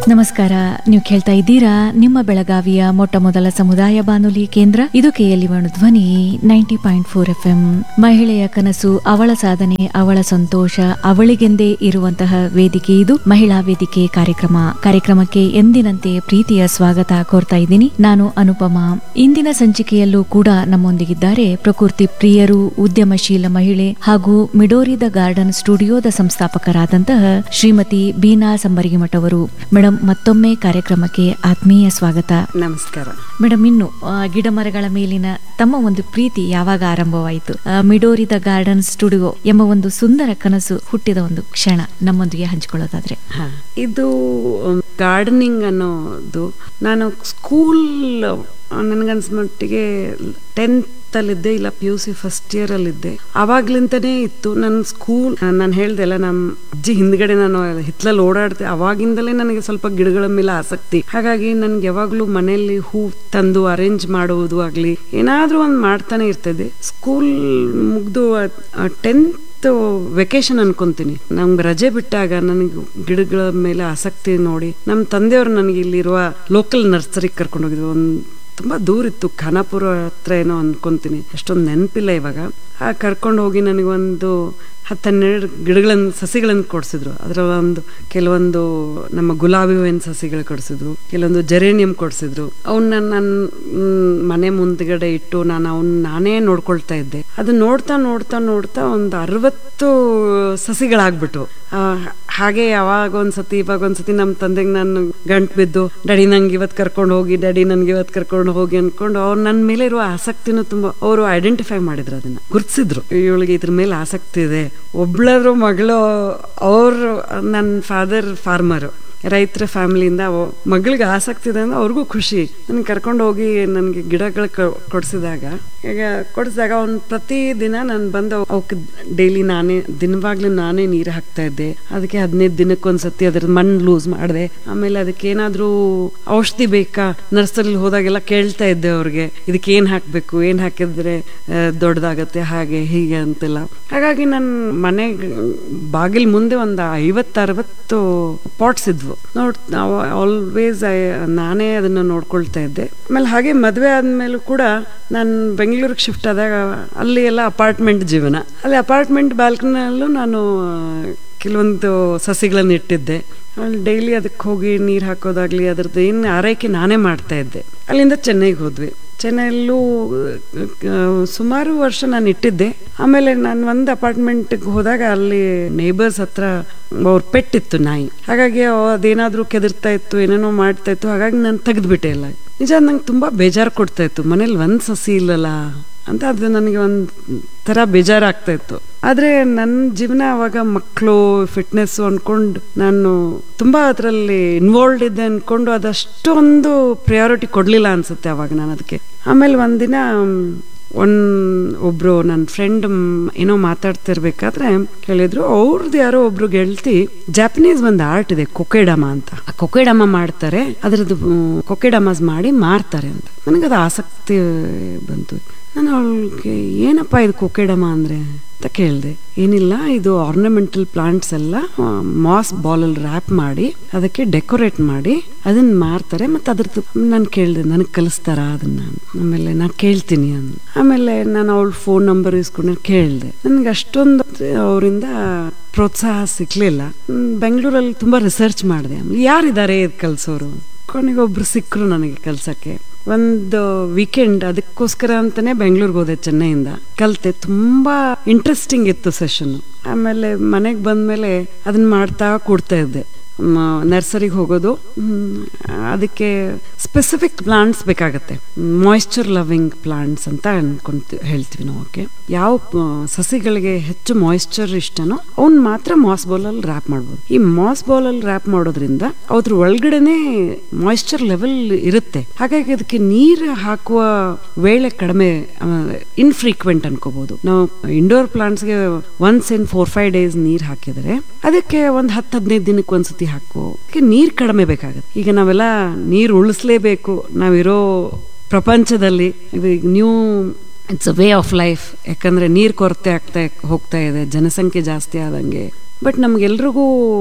ನಮಸ್ಕಾರ ನೀವು ಕೇಳ್ತಾ ಇದ್ದೀರಾ ನಿಮ್ಮ ಬೆಳಗಾವಿಯ ಮೊಟ್ಟ ಮೊದಲ ಸಮುದಾಯ ಬಾನುಲಿ ಕೇಂದ್ರ ಇದು KLE Dhwani ninety point four F M ಮಹಿಳೆಯ ಕನಸು ಅವಳ ಸಾಧನೆ ಅವಳ ಸಂತೋಷ ಅವಳಿಗೆಂದೇ ಇರುವಂತಹ ವೇದಿಕೆ ಇದು ಮಹಿಳಾ ವೇದಿಕೆ ಕಾರ್ಯಕ್ರಮ ಕಾರ್ಯಕ್ರಮಕ್ಕೆ ಎಂದಿನಂತೆ ಪ್ರೀತಿಯ ಸ್ವಾಗತ ಕೋರ್ತಾ ಇದ್ದೀನಿ ನಾನು ಅನುಪಮಾ ಇಂದಿನ ಸಂಚಿಕೆಯಲ್ಲೂ ಕೂಡ ನಮ್ಮೊಂದಿಗಿದ್ದಾರೆ ಪ್ರಕೃತಿ ಪ್ರಿಯರು ಉದ್ಯಮಶೀಲ ಮಹಿಳೆ ಹಾಗೂ ಮಿಡೋರಿ ದ ಗಾರ್ಡನ್ ಸ್ಟುಡಿಯೋದ ಸಂಸ್ಥಾಪಕರಾದಂತಹ ಶ್ರೀಮತಿ ಬೀನಾ ಸಂಬರಿಗಿಮಠ ಅವರು ಮೇಡಮ್ ಮತ್ತೊಮ್ಮೆ ಕಾರ್ಯಕ್ರಮಕ್ಕೆ ಆತ್ಮೀಯ ಸ್ವಾಗತ ನಮಸ್ಕಾರ ಮೇಡಮ್ ಇನ್ನು ಆ, ಗಿಡ ಮರಗಳ ಮೇಲಿನ ತಮ್ಮ ಒಂದು ಪ್ರೀತಿ ಯಾವಾಗ ಆರಂಭವಾಯಿತು ಆ, ಮಿಡೋರಿ ದ ಗಾರ್ಡನ್ ಸ್ಟುಡಿಯೋ ಎಂಬ ಒಂದು ಸುಂದರ ಕನಸು ಹುಟ್ಟಿದ ಒಂದು ಕ್ಷಣ ನಮ್ಮೊಂದಿಗೆ ಹಂಚಿಕೊಳ್ಳೋದಾದ್ರೆ ಹಾ. ಇದು ಗಾರ್ಡನಿಂಗ್ ಅನ್ನೋದು ನಾನು ಸ್ಕೂಲ್ ನನಗನ್ಸ್ಮಟ್ಟಿಗೆ ಟೆಂತಲ್ಲಿದ್ದೆ ಇಲ್ಲ ಪಿ ಯು ಸಿ ಫಸ್ಟ್ ಇಯರಲ್ಲಿದ್ದೆ ಆವಾಗ್ಲಿಂದನೇ ಇತ್ತು ನನ್ನ ಸ್ಕೂಲ್ ನಾನು ಹೇಳ್ದೆ ಅಲ್ಲ ನಮ್ಮ ಅಜ್ಜಿ ಹಿಂದ್ಗಡೆ ನಾನು ಹಿತ್ಲಲ್ಲಿ ಓಡಾಡ್ತೆ ಅವಾಗಿಂದಲೇ ನನಗೆ ಸ್ವಲ್ಪ ಗಿಡಗಳ ಮೇಲೆ ಆಸಕ್ತಿ ಹಾಗಾಗಿ ನನ್ಗೆ ಯಾವಾಗಲೂ ಮನೆಯಲ್ಲಿ ಹೂ ತಂದು ಅರೇಂಜ್ ಮಾಡುವುದು ಆಗಲಿ ಏನಾದರೂ ಒಂದು ಮಾಡ್ತಾನೆ ಇರ್ತದೆ ಸ್ಕೂಲ್ ಮುಗಿದು ಟೆಂತ್ ವೆಕೇಶನ್ ಅನ್ಕೊಂತೀನಿ ನಮ್ಗೆ ರಜೆ ಬಿಟ್ಟಾಗ ನನಗೆ ಗಿಡಗಳ ಮೇಲೆ ಆಸಕ್ತಿ ನೋಡಿ ನಮ್ಮ ತಂದೆಯವರು ನನಗೆ ಇಲ್ಲಿರುವ ಲೋಕಲ್ ನರ್ಸರಿಗೆ ಕರ್ಕೊಂಡು ಹೋಗಿದ್ರು ಒಂದು ತುಂಬಾ ದೂರ ಇತ್ತು ಖಾನಾಪುರ ಹತ್ರ ಏನೋ ಅನ್ಕೊಂತೀನಿ ಅಷ್ಟೊಂದು ನೆನಪಿಲ್ಲ ಇವಾಗ ಆ ಕರ್ಕೊಂಡು ಹೋಗಿ ನನಗೊಂದು ಹತ್ತು ಹನ್ನೆರಡು ಗಿಡಗಳನ್ನು ಸಸಿಗಳನ್ನು ಕೊಡಿಸಿದ್ರು ಅದರ ಒಂದು ಕೆಲವೊಂದು ನಮ್ಮ ಗುಲಾಬಿ ಹೂವಿನ ಸಸಿಗಳು ಕೊಡಿಸಿದ್ರು ಕೆಲವೊಂದು ಜೆರೇನಿಯಂ ಕೊಡಿಸಿದ್ರು ಅವನ್ನ ನನ್ನ ಮನೆ ಮುಂದ್ಗಡೆ ಇಟ್ಟು ನಾನು ಅವನ್ನ ನಾನೇ ನೋಡ್ಕೊಳ್ತಾ ಇದ್ದೆ ಅದು ನೋಡ್ತಾ ನೋಡ್ತಾ ನೋಡ್ತಾ ಒಂದು ಅರವತ್ತು ಸಸಿಗಳಾಗ್ಬಿಟ್ಟು ಆ, ಹಾಗೆ ಯಾವಾಗ ಒಂದ್ಸತಿ ಇವಾಗ ಒಂದ್ಸತಿ ನಮ್ಮ ತಂದೆಗೆ ನಾನು ಗಂಟು ಬಿದ್ದು ಡ್ಯಾಡಿ ನಂಗೆ ಇವತ್ತು ಕರ್ಕೊಂಡು ಹೋಗಿ ಡ್ಯಾಡಿ ನನ್ಗೆ ಇವತ್ತು ಕರ್ಕೊಂಡು ಹೋಗಿ ಅನ್ಕೊಂಡು ಅವ್ರು ನನ್ನ ಮೇಲೆ ಇರುವ ಆಸಕ್ತಿನೂ ತುಂಬಾ ಅವರು ಐಡೆಂಟಿಫೈ ಮಾಡಿದ್ರು ಅದನ್ನ ಗುರ್ತಿಸಿದ್ರು ಇವಳಿಗೆ ಇದ್ರ ಮೇಲೆ ಆಸಕ್ತಿ ಇದೆ ಒಬ್ಳಾದ್ರು ಮಗಳು ಅವರು ನನ್ನ ಫಾದರ್ ಫಾರ್ಮರು ರೈತರ ಫ್ಯಾಮಿಲಿಯಿಂದ ಮಗಳಿಗೆ ಆಸಕ್ತಿ ಇದೆ ಅಂದ್ರೆ ಅವ್ರಿಗೂ ಖುಷಿ ನನ್ಗೆ ಕರ್ಕೊಂಡು ಹೋಗಿ ನನಗೆ ಗಿಡಗಳು ಕೊಡಿಸಿದಾಗ ಈಗ ಕೊಡಿಸಿದಾಗ ಅವ್ನು ಪ್ರತಿ ದಿನ ನಾನು ಬಂದು ಅವಕ್ಕೆ ಡೈಲಿ ನಾನೇ ದಿನವಾಗ್ಲೂ ನಾನೇ ನೀರು ಹಾಕ್ತಾ ಇದ್ದೆ ಅದಕ್ಕೆ ಹದಿನೈದು ದಿನಕ್ಕೊಂದ್ಸತಿ ಅದ್ರ ಮಣ್ಣು ಲೂಸ್ ಮಾಡಿದೆ ಆಮೇಲೆ ಅದಕ್ಕೆ ಏನಾದರೂ ಔಷಧಿ ಬೇಕಾ ನರ್ಸರಿಲಿ ಹೋದಾಗೆಲ್ಲ ಕೇಳ್ತಾ ಇದ್ದೆ ಅವ್ರಿಗೆ ಇದಕ್ಕೆ ಏನು ಹಾಕಬೇಕು ಏನು ಹಾಕಿದ್ರೆ ಆ, ದೊಡ್ಡದಾಗತ್ತೆ ಹಾಗೆ ಹೀಗೆ ಅಂತೆಲ್ಲ ಹಾಗಾಗಿ ನನ್ನ ಮನೆ ಬಾಗಿಲ್ ಮುಂದೆ ಒಂದು ಐವತ್ತು ಅರವತ್ತು ಪಾಟ್ಸ್ ಇದ್ವು ನೋಡ್ ನಾವು ಆಲ್ವೇಸ್ ನಾನೇ ಅದನ್ನ ನೋಡ್ಕೊಳ್ತಾ ಇದ್ದೆ ಆಮೇಲೆ ಹಾಗೆ ಮದುವೆ ಆದ್ಮೇಲೂ ಕೂಡ ನಾನು ಬೆಂಗಳೂರಿಗೆ ಶಿಫ್ಟ್ ಆದಾಗ ಅಲ್ಲಿ ಎಲ್ಲ ಅಪಾರ್ಟ್ಮೆಂಟ್ ಜೀವನ ಅಲ್ಲಿ ಅಪಾರ್ಟ್ಮೆಂಟ್ ಬಾಲ್ಕನಲ್ಲೂ ನಾನು ಆ, ಕೆಲವೊಂದು ಸಸಿಗಳನ್ನು ಇಟ್ಟಿದ್ದೆ ಅಲ್ಲಿ ಡೈಲಿ ಅದಕ್ಕೆ ಹೋಗಿ ನೀರು ಹಾಕೋದಾಗ್ಲಿ ಅದ್ರದ್ದು ಏನು ಆರೈಕೆ ನಾನೇ ಮಾಡ್ತಾ ಇದ್ದೆ ಅಲ್ಲಿಂದ ಚೆನ್ನೈಗೆ ಹೋದ್ವಿ ಚೆನ್ನೈಯಲ್ಲೂ ಆ, ಸುಮಾರು ವರ್ಷ ನಾನು ಇಟ್ಟಿದ್ದೆ ಆಮೇಲೆ ನಾನು ಒಂದು ಅಪಾರ್ಟ್ಮೆಂಟ್ಗೆ ಹೋದಾಗ ಅಲ್ಲಿ ನೇಬರ್ಸ್ ಹತ್ರ ಅವ್ರ ಪೆಟ್ಟಿತ್ತು ನಾಯಿ ಹಾಗಾಗಿ ಅವ್ ಅದೇನಾದ್ರೂ ಕೆದರ್ತಾ ಇತ್ತು ಏನೇನೋ ಮಾಡ್ತಾ ಇತ್ತು ಹಾಗಾಗಿ ನಾನು ತೆಗೆದ್ಬಿಟ್ಟೆ ಎಲ್ಲ ನಿಜ ನಂಗೆ ತುಂಬಾ ಬೇಜಾರು ಕೊಡ್ತಾ ಇತ್ತು ಮನೇಲಿ ಒಂದ್ ಸಸಿ ಇಲ್ಲಲ್ಲ ಅಂತ ಅದು ನನಗೆ ಒಂದು ಥರ ಬೇಜಾರಾಗ್ತಾ ಇತ್ತು ಆದರೆ ನನ್ನ ಜೀವನ ಅವಾಗ ಮಕ್ಕಳು ಫಿಟ್ನೆಸ್ ಅನ್ಕೊಂಡು ನಾನು ತುಂಬಾ ಅದರಲ್ಲಿ ಇನ್ವಾಲ್ವ್ಡ್ ಇದ್ದೆ ಅನ್ಕೊಂಡು ಅದಷ್ಟೊಂದು ಪ್ರಿಯಾರಿಟಿ ಕೊಡಲಿಲ್ಲ ಅನ್ಸುತ್ತೆ ಅವಾಗ ನಾನು ಅದಕ್ಕೆ ಆಮೇಲೆ ಒಂದಿನ ಒಂದ್ ಒಬ್ರು ನನ್ನ ಫ್ರೆಂಡ್ ಏನೋ ಮಾತಾಡ್ತಿರ್ಬೇಕಾದ್ರೆ ಹೇಳಿದ್ರು ಅವ್ರದ್ದು ಯಾರೋ ಒಬ್ರು ಗೆಳತಿ ಜಾಪನೀಸ್ ಒಂದು ಆರ್ಟ್ ಇದೆ ಕೊಕೆಡಮ ಅಂತ ಆ ಕೊಕೆಡಮ ಮಾಡ್ತಾರೆ ಅದ್ರದ್ದು ಕೊಕೆಡಮಸ್ ಮಾಡಿ ಮಾರ್ತಾರೆ ಅಂತ ನನಗದು ಆಸಕ್ತಿ ಬಂತು ನಾನು ಅವಳಿಗೆ ಏನಪ್ಪ ಇದು ಕೊಕೆಡಮ ಅಂದ್ರೆ ಅಂತ ಕೇಳಿದೆ ಏನಿಲ್ಲ ಇದು ಆರ್ನಮೆಂಟಲ್ ಪ್ಲಾಂಟ್ಸ್ ಎಲ್ಲ ಮಾಸ್ ಬಾಲಲ್ಲಿ ರ್ಯಾಪ್ ಮಾಡಿ ಅದಕ್ಕೆ ಡೆಕೋರೇಟ್ ಮಾಡಿ ಅದನ್ನ ಮಾರ್ತಾರೆ ಮತ್ತೆ ಅದ್ರದ್ದು ನಾನು ಕೇಳಿದೆ ನನಗೆ ಕಲಿಸ್ತಾರ ಅದನ್ನ ಆಮೇಲೆ ನಾನು ಕೇಳ್ತೀನಿ ಅಂದ್ ಆಮೇಲೆ ನಾನು ಅವಳ ಫೋನ್ ನಂಬರ್ ಇಸ್ಕೊಂಡು ಕೇಳಿದೆ ನನಗೆ ಅಷ್ಟೊಂದು ಅವರಿಂದ ಪ್ರೋತ್ಸಾಹ ಸಿಕ್ಲಿಲ್ಲ ಹ್ಮ್, ಬೆಂಗಳೂರಲ್ಲಿ ತುಂಬಾ ರಿಸರ್ಚ್ ಮಾಡಿದೆ ಯಾರಿದ್ದಾರೆ ಇದು ಕಲ್ಸೋರು ಕೊನೆಗೆ ಒಬ್ರು ಸಿಕ್ಕರು ನನಗೆ ಕಲ್ಸಕ್ಕೆ ಒಂದು ವೀಕೆಂಡ್ ಅದಕ್ಕೋಸ್ಕರ ಅಂತಾನೆ ಬೆಂಗಳೂರಿಗೆ ಹೋದೆ ಚೆನ್ನೈಯಿಂದ ಕಲ್ತೆ ತುಂಬಾ ಇಂಟ್ರೆಸ್ಟಿಂಗ್ ಇತ್ತು ಸೆಷನ್ ಆಮೇಲೆ ಮನೆಗೆ ಬಂದ್ಮೇಲೆ ಅದನ್ನ ಮಾಡ್ತಾ ಕೂಡ್ತಾ ಇದ್ದೆ ನರ್ಸರಿಗೆ ಹೋಗೋದು ಹ್ಮ್, ಅದಕ್ಕೆ ಸ್ಪೆಸಿಫಿಕ್ ಪ್ಲಾಂಟ್ಸ್ ಬೇಕಾಗತ್ತೆ ಮಾಯಿಶ್ಚರ್ ಲವಿಂಗ್ ಪ್ಲಾಂಟ್ಸ್ ಅಂತ ಅನ್ಕೊಂತ ಹೇಳ್ತೀವಿ ನಾವು ಅವಕ್ಕೆ ಯಾವ ಆ, ಸಸಿಗಳಿಗೆ ಹೆಚ್ಚು ಮಾಯಿಶ್ಚರ್ ಇಷ್ಟನೋ ಅವ್ನ್ ಮಾತ್ರ ಮಾಸ್ ಬಾಲಲ್ಲಿ ರ್ಯಾಪ್ ಮಾಡ್ಬೋದು ಈ ಮಾಸ್ ಬಾಲಲ್ಲಿ ರ್ಯಾಪ್ ಮಾಡೋದ್ರಿಂದ ಅದ್ರ ಒಳಗಡೆನೆ ಮಾಯಿಶ್ಚರ್ ಲೆವೆಲ್ ಇರುತ್ತೆ ಹಾಗಾಗಿ ಅದಕ್ಕೆ ನೀರು ಹಾಕುವ ವೇಳೆ ಕಡಿಮೆ ಇನ್ಫ್ರೀಕ್ವೆಂಟ್ ಅನ್ಕೋಬಹುದು ನಾವು ಇಂಡೋರ್ ಪ್ಲಾಂಟ್ಸ್ಗೆ once in four five days ನೀರ್ ಹಾಕಿದ್ರೆ ಅದಕ್ಕೆ ಒಂದ್ ಹತ್ತು ಹದಿನೈದು ದಿನಕ್ಕೆ ಒಂದ್ಸತಿ ಹಾಕು ಅದಕ್ಕೆ ನೀರ್ ಕಡಿಮೆ ಬೇಕಾಗುತ್ತೆ ಈಗ ನಾವೆಲ್ಲ ನೀರ್ ಉಳಿಸ್ಲೇಬೇಕು ನಾವಿರೋ ಪ್ರಪಂಚದಲ್ಲಿ ಈಗ new it's a way of life ಯಾಕಂದ್ರೆ ನೀರ್ ಕೊರತೆ ಆಗ್ತಾ ಹೋಗ್ತಾ ಇದೆ ಜನಸಂಖ್ಯೆ ಜಾಸ್ತಿ ಆದಂಗೆ ಬಟ್ ನಮ್ಗೆಲ್ರಿಗೂ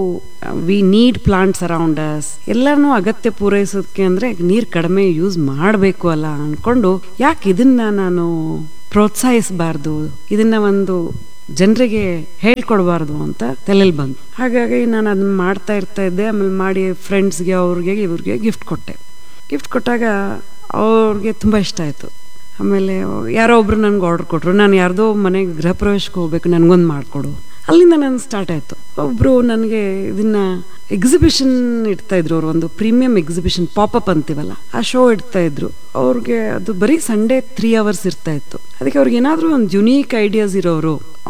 we need plants around us ಎಲ್ಲಾನು ಅಗತ್ಯ ಪೂರೈಸೋದಕ್ಕೆ ಅಂದ್ರೆ ನೀರು ಕಡಿಮೆ ಯೂಸ್ ಮಾಡಬೇಕು ಅಲ್ಲ ಅನ್ಕೊಂಡು ಯಾಕೆ ಇದನ್ನ ನಾನು ಪ್ರೋತ್ಸಾಹಿಸಬಾರ್ದು ಇದನ್ನ ಒಂದು ಜನರಿಗೆ ಹೇಳ್ಕೊಡ್ಬಾರ್ದು ಅಂತ ತಲೆಯಲ್ಲಿ ಬಂತು ಹಾಗಾಗಿ ನಾನು ಅದನ್ನ ಮಾಡ್ತಾ ಇರ್ತಾ ಇದ್ದೆ ಆಮೇಲೆ ಮಾಡಿ ಫ್ರೆಂಡ್ಸ್ಗೆ ಅವ್ರಿಗೆ ಇವ್ರಿಗೆ ಗಿಫ್ಟ್ ಕೊಟ್ಟೆ ಗಿಫ್ಟ್ ಕೊಟ್ಟಾಗ ಅವ್ರಿಗೆ ತುಂಬ ಇಷ್ಟ ಆಯಿತು ಆಮೇಲೆ ಯಾರೋ ಒಬ್ರು ನನಗೆ ಆರ್ಡರ್ ಕೊಟ್ಟರು ನಾನು ಯಾರ್ದೋ ಮನೆಗೆ ಗೃಹ ಪ್ರವೇಶಕ್ಕೆ ಹೋಗ್ಬೇಕು ನನಗೊಂದು ಮಾಡಿಕೊಡು ಅಲ್ಲಿಂದ ನಾನು ಸ್ಟಾರ್ಟ್ ಆಯಿತು ಒಬ್ಬರು ನನಗೆ ಇದನ್ನ ಎಕ್ಸಿಬಿಷನ್ ಇಡ್ತಾ ಇದ್ರು ಅವರು ಒಂದು ಪ್ರೀಮಿಯಂ ಎಕ್ಸಿಬಿಷನ್ ಪಾಪಪ್ ಅಂತೀವಲ್ಲ ಆ ಶೋ ಇಡ್ತಾ ಇದ್ರು ಅವ್ರಿಗೆ ಅದು ಬರೀ ಸಂಡೇ ತ್ರೀ ಅವರ್ಸ್ ಇರ್ತಾ ಇತ್ತು ಅದಕ್ಕೆ ಅವ್ರಿಗೆ ಏನಾದರೂ ಒಂದು ಯುನೀಕ್ ಐಡಿಯಾಸ್ ಇರೋರು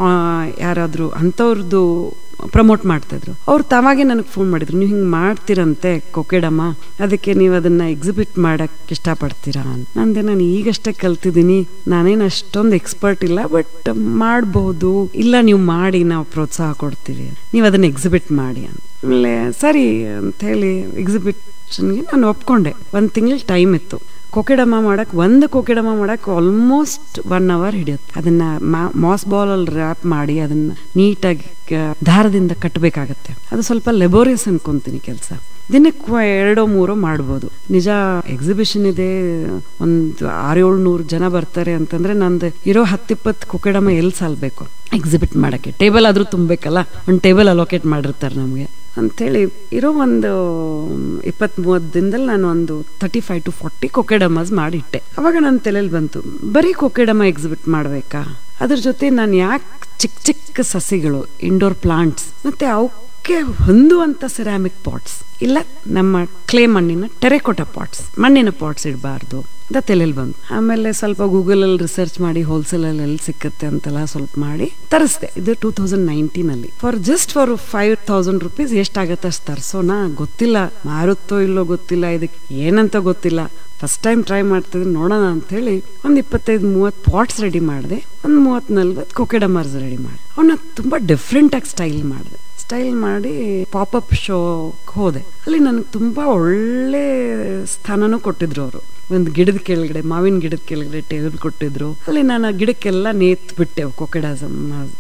ಯಾರಾದರೂ ಅಂಥವ್ರದ್ದು ಪ್ರಮೋಟ್ ಮಾಡ್ತಾಯಿದ್ರು ಅವ್ರು ತಾವಾಗೆ ನನಗೆ ಫೋನ್ ಮಾಡಿದ್ರು ನೀವು ಹಿಂಗೆ ಮಾಡ್ತೀರಂತೆ ಕೊಕೆಡಮ್ಮ ಅದಕ್ಕೆ ನೀವು ಅದನ್ನ ಎಕ್ಸಿಬಿಟ್ ಮಾಡಕ್ಕೆ ಇಷ್ಟಪಡ್ತೀರಾ ಅಂತ ನಂದೆ ನಾನು ಈಗಷ್ಟೇ ಕಲ್ತಿದ್ದೀನಿ ನಾನೇನು ಅಷ್ಟೊಂದು ಎಕ್ಸ್ಪರ್ಟ್ ಇಲ್ಲ ಬಟ್ ಮಾಡಬಹುದು ಇಲ್ಲ ನೀವು ಮಾಡಿ ನಾವು ಪ್ರೋತ್ಸಾಹ ಕೊಡ್ತೀವಿ ನೀವು ಅದನ್ನ ಎಕ್ಸಿಬಿಟ್ ಮಾಡಿ ಅಂತ ಆಮೇಲೆ ಸರಿ ಅಂತ ಹೇಳಿ ಎಕ್ಸಿಬಿಷನ್ಗೆ ನಾನು ಒಪ್ಕೊಂಡೆ ಒಂದು ತಿಂಗಳ ಟೈಮ್ ಇತ್ತು ಕೊಕೆಡಮ್ಮ ಮಾಡಕ್ ಒಂದು ಕೊಕೆಡಮ್ಮ ಮಾಡಕ್ ಆಲ್ಮೋಸ್ಟ್ ಒನ್ ಅವರ್ ಹಿಡಿಯುತ್ತೆ ಅದನ್ನ ಮಾಸ್ ಬಾಲ್ ಅಲ್ಲಿ ರ್ಯಾಪ್ ಮಾಡಿ ಅದನ್ನ ನೀಟಾಗಿ ದಾರದಿಂದ ಕಟ್ಟಬೇಕಾಗತ್ತೆ ಅದು ಸ್ವಲ್ಪ ಲೆಬೋರಿಯಸ್ ಅನ್ಕೊಂತೀನಿ ಕೆಲಸ ದಿನಕ್ಕೆ ಎರಡೋ ಮೂರೋ ಮಾಡ್ಬೋದು ನಿಜ ಎಕ್ಸಿಬಿಷನ್ ಇದೆ ಒಂದು ಆರೇಳು ನೂರು ಜನ ಬರ್ತಾರೆ ಅಂತಂದ್ರೆ ನಂದು ಇರೋ ಹತ್ತಿಪ್ಪತ್ತು ಕೊಕೆಡಮ್ಮ ಎಲ್ಲಿ ಸಾಲ್ಬೇಕು ಎಕ್ಸಿಬಿಟ್ ಮಾಡಕ್ಕೆ ಟೇಬಲ್ ಆದ್ರೂ ತುಂಬಬೇಕಲ್ಲ ಒಂದು ಟೇಬಲ್ ಅಲೋಕೇಟ್ ಮಾಡಿರ್ತಾರೆ ನಮಗೆ ಅಂಥೇಳಿ ಇರೋ ಒಂದು ಇಪ್ಪತ್ತ್ ಮೂವತ್ತು ದಿನದಲ್ಲಿ ನಾನು ಒಂದು thirty five to forty kokedamas ಮಾಡಿಟ್ಟೆ ಅವಾಗ ನನ್ನ ತಲೆಯಲ್ಲಿ ಬಂತು ಬರೀ ಕೊಕೆಡಮ ಎಕ್ಸಿಬಿಟ್ ಮಾಡಬೇಕಾ ಅದ್ರ ಜೊತೆ ನಾನು ಯಾಕೆ ಚಿಕ್ಕ ಚಿಕ್ಕ ಸಸಿಗಳು ಇಂಡೋರ್ ಪ್ಲಾಂಟ್ಸ್ ಮತ್ತೆ ಅವಕ್ಕೆ ಹೊಂದುವಂಥ ಸಿರಾಮಿಕ್ ಪಾಟ್ಸ್ ಇಲ್ಲ ನಮ್ಮ ಕ್ಲೇ ಮಣ್ಣಿನ ಟೆರೆಕೋಟ ಪಾಟ್ಸ್ ಮಣ್ಣಿನ ಪಾಟ್ಸ್ ಇಡಬಾರ್ದು ಅಂತ ತಲೆಯಲ್ಲಿ ಬಂತು ಆಮೇಲೆ ಸ್ವಲ್ಪ ಗೂಗಲಲ್ಲಿ ರಿಸರ್ಚ್ ಮಾಡಿ ಹೋಲ್ಸೇಲಲ್ಲಿ ಎಲ್ಲಿ ಸಿಕ್ಕತ್ತೆ ಅಂತೆಲ್ಲ ಸ್ವಲ್ಪ ಮಾಡಿ ತರಿಸ್ದೆ ಇದು ಟೂ ತೌಸಂಡ್ ನೈನ್ಟೀನಲ್ಲಿ for just four five thousand rupees ಎಷ್ಟಾಗತ್ತೆ ಅಷ್ಟು ತರಿಸೋಣ ಗೊತ್ತಿಲ್ಲ ಮಾರುತ್ತೋ ಇಲ್ಲೋ ಗೊತ್ತಿಲ್ಲ ಇದಕ್ಕೆ ಏನಂತ ಗೊತ್ತಿಲ್ಲ ಫಸ್ಟ್ ಟೈಮ್ ಟ್ರೈ ಮಾಡ್ತಿದ್ರೆ ನೋಡೋಣ ಅಂಥೇಳಿ ಒಂದು ಇಪ್ಪತ್ತೈದು ಮೂವತ್ತು ಪಾಟ್ಸ್ ರೆಡಿ ಮಾಡಿದೆ ಒಂದು ಮೂವತ್ತು ನಲ್ವತ್ತು ಕೊಕೆಡಮರ್ಸ್ ರೆಡಿ ಮಾಡಿ ಅವನ್ನ ತುಂಬ ಡಿಫ್ರೆಂಟಾಗಿ ಸ್ಟೈಲ್ ಮಾಡಿದೆ ಸ್ಟೈಲ್ ಮಾಡಿ ಪಾಪಪ್ ಶೋ ಹೋದೆ ಅಲ್ಲಿ ನನಗೆ ತುಂಬ ಒಳ್ಳೆ ಸ್ಥಾನನೂ ಕೊಟ್ಟಿದ್ರು ಅವರು ಒಂದು ಗಿಡದ ಕೆಳಗಡೆ ಮಾವಿನ ಗಿಡದ ಕೆಳಗಡೆ ಟೇಬಲ್ ಕೊಟ್ಟಿದ್ರು ಅಲ್ಲಿ ನಾನು ಆ ಗಿಡಕ್ಕೆಲ್ಲ ನೇತ್ ಬಿಟ್ಟೆ ಕೊಕೆಡಾಸಮ್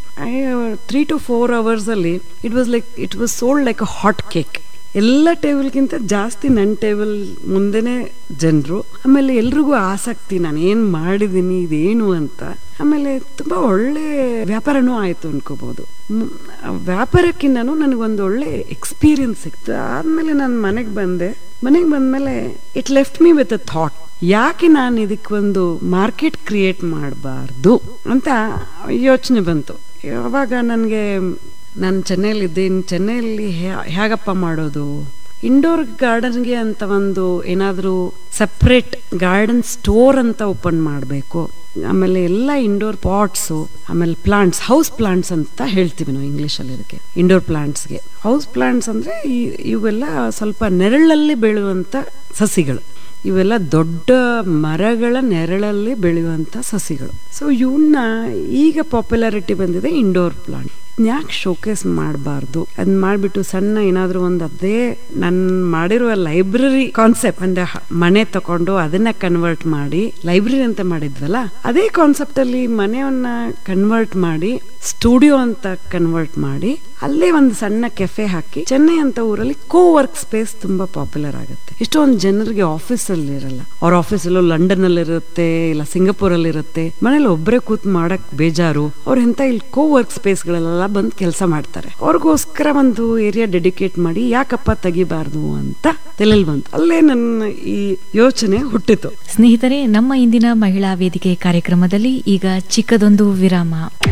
ತ್ರೀ ಟು ಫೋರ್ ಅವರ್ಸ್ ಅಲ್ಲಿ it was like it was sold like a hot cake ಎಲ್ಲ ಟೇಬಲ್ಗಿಂತ ಜಾಸ್ತಿ ನನ್ನ ಟೇಬಲ್ ಮುಂದೆನೆ ಜನರು ಆಮೇಲೆ ಎಲ್ರಿಗೂ ಆಸಕ್ತಿ ನಾನು ಏನು ಮಾಡಿದ್ದೀನಿ ಇದೇನು ಅಂತ ಆಮೇಲೆ ತುಂಬ ಒಳ್ಳೆ ವ್ಯಾಪಾರನೂ ಆಯಿತು ಅನ್ಕೋಬೋದು ವ್ಯಾಪಾರಕ್ಕಿಂತನೂ ನನಗೊಂದು ಒಳ್ಳೆ ಎಕ್ಸ್ಪೀರಿಯನ್ಸ್ ಸಿಕ್ತು ಆದಮೇಲೆ ನಾನು ಮನೆಗೆ ಬಂದೆ ಮನೆಗೆ ಬಂದಮೇಲೆ it left me with a thought ಯಾಕೆ ನಾನು ಇದಕ್ಕೊಂದು ಮಾರ್ಕೆಟ್ ಕ್ರಿಯೇಟ್ ಮಾಡಬಾರ್ದು ಅಂತ ಯೋಚನೆ ಬಂತು ಅವಾಗ ನನಗೆ ನಾನು ಚೆನ್ನೈಲಿದ್ದೆ ಇನ್ನು ಚೆನ್ನೈಯಲ್ಲಿ ಹೇಗಪ್ಪ ಮಾಡೋದು ಇಂಡೋರ್ ಗಾರ್ಡನ್ಗೆ ಅಂತ ಒಂದು ಏನಾದರೂ ಸಪ್ರೇಟ್ ಗಾರ್ಡನ್ ಸ್ಟೋರ್ ಅಂತ ಓಪನ್ ಮಾಡಬೇಕು ಆಮೇಲೆ ಎಲ್ಲ ಇಂಡೋರ್ ಪಾಟ್ಸು ಆಮೇಲೆ ಪ್ಲಾಂಟ್ಸ್ ಹೌಸ್ ಪ್ಲಾಂಟ್ಸ್ ಅಂತ ಹೇಳ್ತೀವಿ ನಾವು ಇಂಗ್ಲೀಷಲ್ಲಿ ಇದಕ್ಕೆ ಇಂಡೋರ್ ಪ್ಲಾಂಟ್ಸ್ಗೆ ಹೌಸ್ ಪ್ಲಾಂಟ್ಸ್ ಅಂದರೆ ಇವೆಲ್ಲ ಸ್ವಲ್ಪ ನೆರಳಲ್ಲಿ ಬೆಳೆಯುವಂಥ ಸಸಿಗಳು ಇವೆಲ್ಲ ದೊಡ್ಡ ಮರಗಳ ನೆರಳಲ್ಲಿ ಬೆಳೆಯುವಂಥ ಸಸಿಗಳು ಸೊ ಇವನ್ನ ಈಗ ಪಾಪ್ಯುಲಾರಿಟಿ ಬಂದಿದೆ ಇಂಡೋರ್ ಪ್ಲಾಂಟ್ ಯಾಕೆ ಶೋಕೇಸ್ ಮಾಡಬಾರ್ದು ಅದನ್ನ ಮಾಡಿಬಿಟ್ಟು ಸಣ್ಣ ಏನಾದರೂ ಒಂದು ಅದೇ ನಾನು ಮಾಡಿರುವ ಲೈಬ್ರರಿ ಕಾನ್ಸೆಪ್ಟ್ ಒಂದು ಮನೆ ತಗೊಂಡು ಅದನ್ನ ಕನ್ವರ್ಟ್ ಮಾಡಿ ಲೈಬ್ರರಿ ಅಂತ ಮಾಡಿದ್ವಲ್ಲ ಅದೇ ಕಾನ್ಸೆಪ್ಟ್ ಅಲ್ಲಿ ಮನೆಯನ್ನ ಕನ್ವರ್ಟ್ ಮಾಡಿ ಸ್ಟುಡಿಯೋ ಅಂತ ಕನ್ವರ್ಟ್ ಮಾಡಿ ಅಲ್ಲೇ ಒಂದು ಸಣ್ಣ ಕೆಫೆ ಹಾಕಿ ಚೆನ್ನೈ ಅಂತ ಊರಲ್ಲಿ ಕೋ ವರ್ಕ್ ಸ್ಪೇಸ್ ತುಂಬಾ ಪಾಪ್ಯುಲರ್ ಆಗುತ್ತೆ ಎಷ್ಟೊಂದು ಜನರಿಗೆ ಆಫೀಸ್ ಅಲ್ಲಿ ಇರಲ್ಲ ಅವ್ರ ಆಫೀಸ್ ಎಲ್ಲೋ ಲಂಡನ್ ಅಲ್ಲಿ ಇರುತ್ತೆ ಇಲ್ಲ ಸಿಂಗಪುರ್ ಅಲ್ಲಿ ಇರುತ್ತೆ ಮನೇಲಿ ಒಬ್ಬರೇ ಕೂತ್ ಮಾಡಕ್ ಬೇಜಾರು ಅವ್ರ ಎಂತ ಇಲ್ಲಿ ಕೋ ವರ್ಕ್ ಸ್ಪೇಸ್ ಗಳೆಲ್ಲ ಬಂದು ಕೆಲಸ ಮಾಡ್ತಾರೆ ಅವ್ರಿಗೋಸ್ಕರ ಒಂದು ಏರಿಯಾ ಡೆಡಿಕೇಟ್ ಮಾಡಿ ಯಾಕಪ್ಪ ತೆಗಿಬಾರ್ದು ಅಂತ ತಲೆಯಲ್ಲಿ ಬಂತು ಅಲ್ಲೇ ನನ್ನ ಈ ಯೋಚನೆ ಹುಟ್ಟಿತು ಸ್ನೇಹಿತರೆ ನಮ್ಮ ಇಂದಿನ ಮಹಿಳಾ ವೇದಿಕೆ ಕಾರ್ಯಕ್ರಮದಲ್ಲಿ ಈಗ ಚಿಕ್ಕದೊಂದು ವಿರಾಮ